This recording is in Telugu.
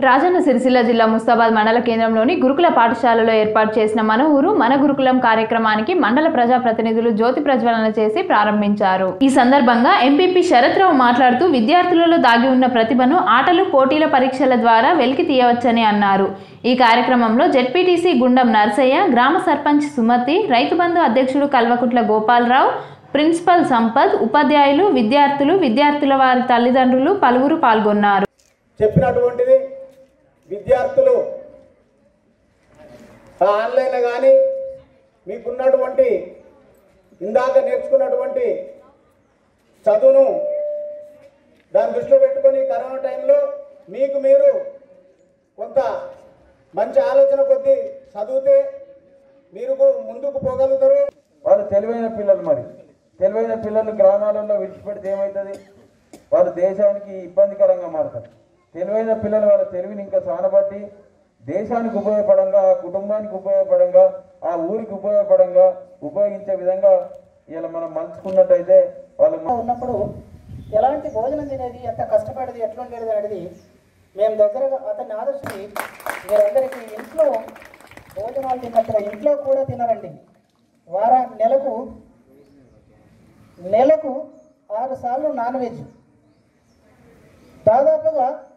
రాజన్న సిరిసిల్ల జిల్లా ముస్తాబాద్ మండల కేంద్రంలోని గురుకుల పాఠశాలలో ఏర్పాటు చేసిన మన ఊరు మన గురుకులం కార్యక్రమానికి మండల ప్రజాప్రతినిధులు జ్యోతి ప్రజ్వలన చేసి ప్రారంభించారు ఈ సందర్భంగా ఎంపీపీ శరత్రావు మాట్లాడుతూ విద్యార్థులలో దాగి ఉన్న ప్రతిభను ఆటలు పోటీల పరీక్షల ద్వారా వెలికి తీయవచ్చని అన్నారు ఈ కార్యక్రమంలో జెడ్పీటీసీ గుండం నర్సయ్య గ్రామ సర్పంచ్ సుమతి రైతు బంధు అధ్యక్షుడు కల్వకుట్ల గోపాలరావు ప్రిన్సిపల్ సంపత్ ఉపాధ్యాయులు విద్యార్థులు విద్యార్థుల వారి తల్లిదండ్రులు పలువురు పాల్గొన్నారు చెప్పినటువంటిది విద్యార్థులు ఆ ఆన్లైన్లో కానీ మీకున్నటువంటి ఇందాక నేర్చుకున్నటువంటి చదువును దాన్ని దృష్టిలో పెట్టుకొని కరోనా టైంలో మీకు మీరు కొంత మంచి ఆలోచన కొద్దీ చదివితే మీరు ముందుకు పోగలుగుతారు వాళ్ళు తెలివైన పిల్లలు మరి తెలివైన పిల్లలు గ్రామాలలో విడిచిపెడితే ఏమవుతుంది వాళ్ళు దేశానికి ఇబ్బందికరంగా మారుతారు తెలివైన పిల్లలు వాళ్ళ తెలివిని ఇంకా సానబట్టి దేశానికి ఉపయోగపడంగా ఆ కుటుంబానికి ఉపయోగపడంగా ఆ ఊరికి ఉపయోగపడంగా ఉపయోగించే విధంగా ఇలా మనం మలుచుకున్నట్టయితే వాళ్ళు మ- ఉన్నప్పుడు ఎలాంటి భోజనం తినేది ఎంత కష్టపడేది ఎట్లుండేది అనేది మేము దగ్గరగా అతన్ని ఆదర్శించి మీరందరికీ ఇంట్లో భోజనాలు తిన్నట్టుగా ఇంట్లో కూడా తినరండి వారా నెలకు నెలకు ఆరు సార్లు నాన్ వెజ్ దాదాపుగా